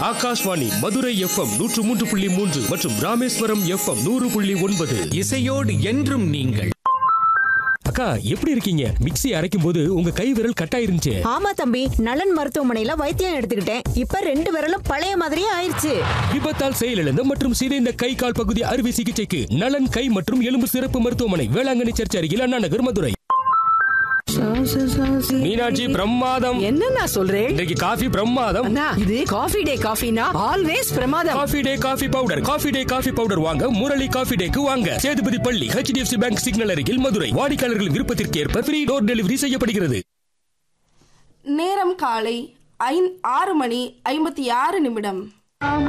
Akashvani Madurai FM நூற்று மூன்று புள்ளி மூன்று மற்றும் ராமேஸ்வரம் எஃப்எம் நூறு புள்ளி ஒன்பது இசையோடு என்றும் நீங்கள் அக்கா எப்படி இருக்கீங்க மிக்ஸி அரைக்கும் போது உங்க கை விரல் கட்டாயிருந்துச்சு ஆமா தம்பி நலன் மருத்துவமனையில வைத்தியம் எடுத்துக்கிட்டேன் இப்ப ரெண்டு விரலும் பழைய மாதிரியே ஆயிருச்சு விபத்தால் செயலிழந்த மற்றும் சிதைந்த கை கால் பகுதி அறுவை சிகிச்சைக்கு நலன் கை மற்றும் எலும்பு சிறப்பு மருத்துவமனை வேளாங்கண்ணி சர்ச் அருகில் அண்ணா நகர் மதுரை மீனாட்சி பிரமாதம் என்னண்ணா சொல்றேன் இன்றைக்கு காஃபி பிரமாதம் அண்ணா இது காஃபி டே காஃபினா ஆல்வேஸ் பிரமாதம் coffee day coffee powder coffee day coffee powder வாங்க முரளி காஃபி டேக்கு வாங்க சேதுபதி பள்ளி ஹெச்டிஎஃப்சி பேங்க் சிக்னல் அருகில் மதுரை வாடிக்கையாளர்களின் விருப்பத்திற்கு ஏற்ப ஃப்ரீ டோர் டெலிவரி செய்யப்படுகிறது நேரம் காலை ஐந் ஆறு மணி ஐம்பத்தி ஆறு நிமிடம்